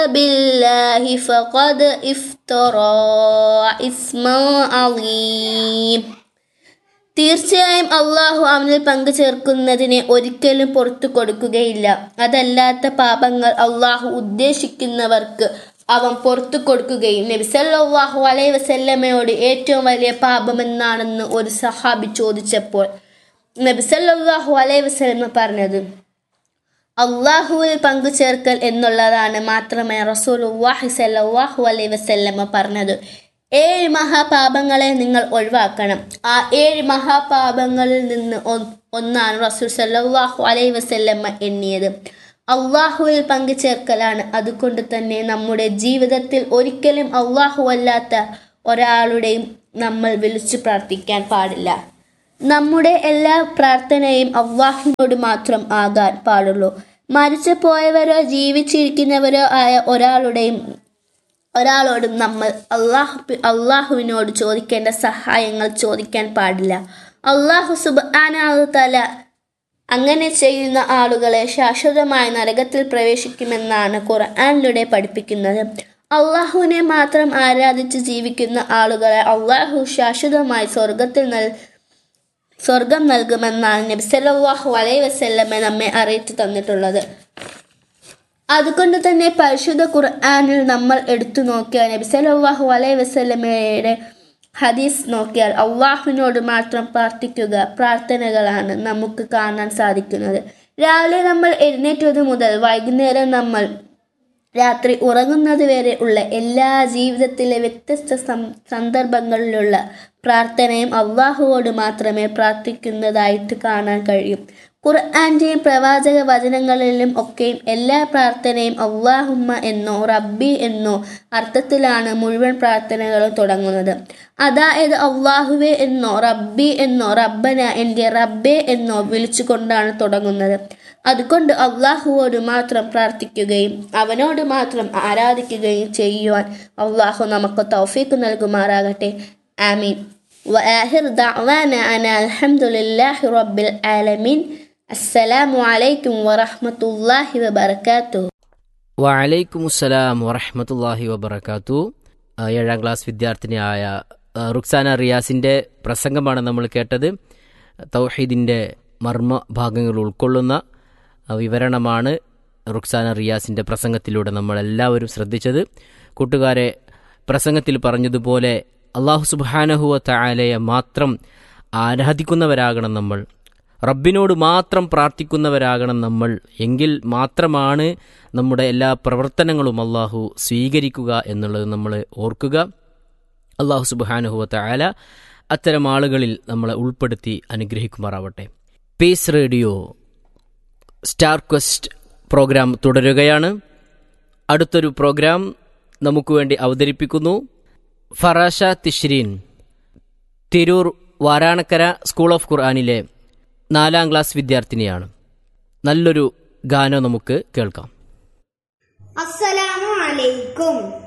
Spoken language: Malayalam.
بالله فقد افترى إثما عظيم തീർച്ചയായും അള്ളാഹു അവനിൽ പങ്കു ചേർക്കുന്നതിനെ ഒരിക്കലും പുറത്തു കൊടുക്കുകയില്ല അതല്ലാത്ത പാപങ്ങൾ അള്ളാഹു ഉദ്ദേശിക്കുന്നവർക്ക് അവൻ പുറത്തു കൊടുക്കുകയും നബി സല്ലല്ലാഹു അലൈഹി വസല്ലമയോട് ഏറ്റവും വലിയ പാപമെന്നാണെന്ന് ഒരു സഹാബി ചോദിച്ചപ്പോൾ നബി സല്ലല്ലാഹു അലൈഹി വസല്ലമ പറഞ്ഞത് അള്ളാഹുവിൽ പങ്കു ചേർക്കൽ എന്നുള്ളതാണ് മാത്രമേ റസൂലുള്ളാഹി സല്ലല്ലാഹു അലൈഹി വസല്ലമ പറഞ്ഞത് ഏഴ് മഹാപാപങ്ങളെ നിങ്ങൾ ഒഴിവാക്കണം ആ ഏഴ് മഹാപാപങ്ങളിൽ നിന്ന് ഒ- ഒന്നാണ് റസൂൽ സല്ലല്ലാഹു അലൈഹി വസല്ലമ എണ്ണിയത് അള്ളാഹുവിൽ പങ്കു ചേർക്കലാണ് അതുകൊണ്ട് തന്നെ നമ്മുടെ ജീവിതത്തിൽ ഒരിക്കലും അള്ളാഹു അല്ലാത്ത ഒരാളുടെയും നമ്മൾ വിളിച്ചു പ്രാർത്ഥിക്കാൻ പാടില്ല നമ്മുടെ എല്ലാ പ്രാർത്ഥനയും അള്ളാഹുവിനോട് മാത്രം ആകാൻ പാടുള്ളൂ മരിച്ചു പോയവരോ ജീവിച്ചിരിക്കുന്നവരോ ആയ ഒരാളുടെയും ഒരാളോടും നമ്മൾ അള്ളാഹു അള്ളാഹുവിനോട് ചോദിക്കേണ്ട സഹായങ്ങൾ ചോദിക്കാൻ പാടില്ല അള്ളാഹു സുബാനാഹു തല അങ്ങനെ ചെയ്യുന്ന ആളുകളെ ശാശ്വതമായ നരകത്തിൽ പ്രവേശിക്കുമെന്നാണ് ഖുർആാനിലൂടെ പഠിപ്പിക്കുന്നത് അള്ളാഹുവിനെ മാത്രം ആരാധിച്ച് ജീവിക്കുന്ന ആളുകളെ അള്ളാഹു ശാശ്വതമായി സ്വർഗത്തിൽ നൽ സ്വർഗം നൽകുമെന്നാണ് നബി സല്ലല്ലാഹു അലൈഹി വസല്ലമ നമ്മെ അറിയിച്ചു തന്നിട്ടുള്ളത് അതുകൊണ്ട് തന്നെ പരിശുദ്ധ ഖുർആനിൽ നമ്മൾ എടുത്തു നോക്കിയാൽ നബി സല്ലല്ലാഹു അലൈഹി വസല്ലമയുടെ ഹദീസ് നോക്കിയാൽ അള്ളാഹുവിനോട് മാത്രം പ്രാർത്ഥിക്കുക പ്രാർത്ഥനകളാണ് നമുക്ക് കാണാൻ സാധിക്കുന്നത് രാവിലെ നമ്മൾ എഴുന്നേറ്റത് മുതൽ വൈകുന്നേരം നമ്മൾ രാത്രി ഉറങ്ങുന്നത് വരെ ഉള്ള എല്ലാ ജീവിതത്തിലെ വ്യത്യസ്ത സം സന്ദർഭങ്ങളിലുള്ള പ്രാർത്ഥനയും അള്ളാഹുവോട് മാത്രമേ പ്രാർത്ഥിക്കുന്നതായിട്ട് കാണാൻ കഴിയും ഖുർആന്റെയും പ്രവാചക വചനങ്ങളിലും ഒക്കെയും എല്ലാ പ്രാർത്ഥനയും അള്ളാഹുമ്മ എന്നോ റബ്ബി എന്നോ അർത്ഥത്തിലാണ് മുഴുവൻ പ്രാർത്ഥനകളും തുടങ്ങുന്നത് അതായത് അള്ളാഹുവെ എന്നോ റബ്ബി എന്നോ റബ്ബന എൻ്റെ റബ്ബെ എന്നോ വിളിച്ചുകൊണ്ടാണ് തുടങ്ങുന്നത് അതുകൊണ്ട് അള്ളാഹുവോട് മാത്രം പ്രാർത്ഥിക്കുകയും അവനോട് മാത്രം ആരാധിക്കുകയും ചെയ്യുവാൻ അള്ളാഹു നമുക്ക് തൗഫീക്ക് നൽകുമാറാകട്ടെ ആമീൻ وآخر دعوانا أنا الحمد لله رب العالمين السلام عليكم ورحمة الله وبركاته വലൈക്കും അസ്സലാം വറഹമത്തല്ലാഹി വബർക്കാത്തു ആ, ഏഴാം ക്ലാസ് വിദ്യാർത്ഥിനിയായ ആ, റുക്സാന റിയാസിൻ്റെ പ്രസംഗമാണ് നമ്മൾ കേട്ടത് തൗഹീദിൻ്റെ മർമ്മ ഭാഗങ്ങൾ ഉൾക്കൊള്ളുന്ന ആ, വിവരണമാണ് റുക്സാന റിയാസിൻ്റെ പ്രസംഗത്തിലൂടെ നമ്മളെല്ലാവരും ശ്രദ്ധിച്ചത് കൂട്ടുകാരെ പ്രസംഗത്തിൽ പറഞ്ഞതുപോലെ അള്ളാഹു സുബാനഹുവ തായാലയെ മാത്രം ആരാധിക്കുന്നവരാകണം നമ്മൾ റബ്ബിനോട് മാത്രം പ്രാർത്ഥിക്കുന്നവരാകണം നമ്മൾ എങ്കിൽ മാത്രമാണ് നമ്മുടെ എല്ലാ പ്രവർത്തനങ്ങളും അള്ളാഹു സ്വീകരിക്കുക എന്നുള്ളത് നമ്മൾ ഓർക്കുക അള്ളാഹു സുബാനുഹുവത്ത ആല അത്തരം ആളുകളിൽ നമ്മളെ ഉൾപ്പെടുത്തി അനുഗ്രഹിക്കുമാറാവട്ടെ peace radio star quest programme തുടരുകയാണ് അടുത്തൊരു പ്രോഗ്രാം നമുക്ക് വേണ്ടി അവതരിപ്പിക്കുന്നു ഫറാഷ തിഷ്രീൻ തിരൂർ വാരാണക്കര സ്കൂൾ ഓഫ് ഖുർആാനിലെ നാലാം ക്ലാസ് വിദ്യാർത്ഥിനിയാണ് നല്ലൊരു ഗാനം നമുക്ക് കേൾക്കാം അസ്സലാമു അലൈക്കും